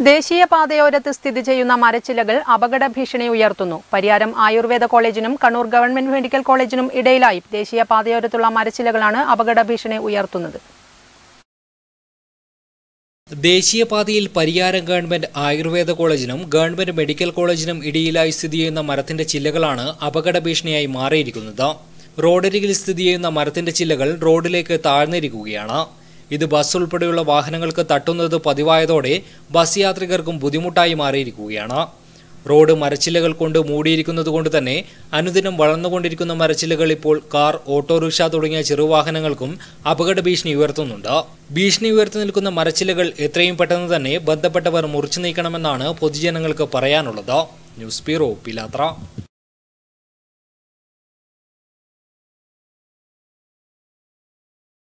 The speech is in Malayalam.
ദേശീയ പാതയോരത്ത് സ്ഥിതി ചെയ്യുന്ന മരച്ചില്ലകൾ അപകട ഭീഷണി ഉയർത്തുന്നു പരിയാരം ആയുർവേദ കോളേജിനും കണ്ണൂർ ഗവൺമെന്റ് മെഡിക്കൽ കോളേജിനും ഇടയിലായി ദേശീയ പാതയോരത്തുള്ള മരച്ചില്ലകളാണ് അപകട ഭീഷണി ഉയർത്തുന്നത് ദേശീയപാതയിൽ പരിയാരം ഗവൺമെന്റ് ആയുർവേദ കോളേജിനും ഗവൺമെന്റ് മെഡിക്കൽ കോളേജിനും ഇടയിലായി സ്ഥിതി ചെയ്യുന്ന മരത്തിന്റെ ചില്ലകളാണ് അപകട ഭീഷണിയായി മാറിയിരിക്കുന്നത് റോഡരികിൽ സ്ഥിതി ചെയ്യുന്ന മരത്തിന്റെ ചില്ലകൾ റോഡിലേക്ക് താഴ്ന്നിരിക്കുകയാണ് ഇത് ബസ് ഉൾപ്പെടെയുള്ള വാഹനങ്ങൾക്ക് തട്ടുന്നത് പതിവായതോടെ ബസ് യാത്രികർക്കും ബുദ്ധിമുട്ടായി മാറിയിരിക്കുകയാണ് റോഡ് മരച്ചില്ലകൾ കൊണ്ട് മൂടിയിരിക്കുന്നത് കൊണ്ട് തന്നെ അനുദിനം വളർന്നുകൊണ്ടിരിക്കുന്ന മരച്ചില്ലകൾ ഇപ്പോൾ കാർ ഓട്ടോറിക്ഷ തുടങ്ങിയ ചെറുവാഹനങ്ങൾക്കും അപകട ഭീഷണി ഉയർത്തുന്നുണ്ട് ഭീഷണി ഉയർത്തി നിൽക്കുന്ന മരച്ചില്ലകൾ എത്രയും പെട്ടെന്ന് തന്നെ ബന്ധപ്പെട്ടവർ മുറിച്ചു നീക്കണമെന്നാണ് പൊതുജനങ്ങൾക്ക് പറയാനുള്ളത് ന്യൂസ് ബ്യൂറോ പിലാത്ര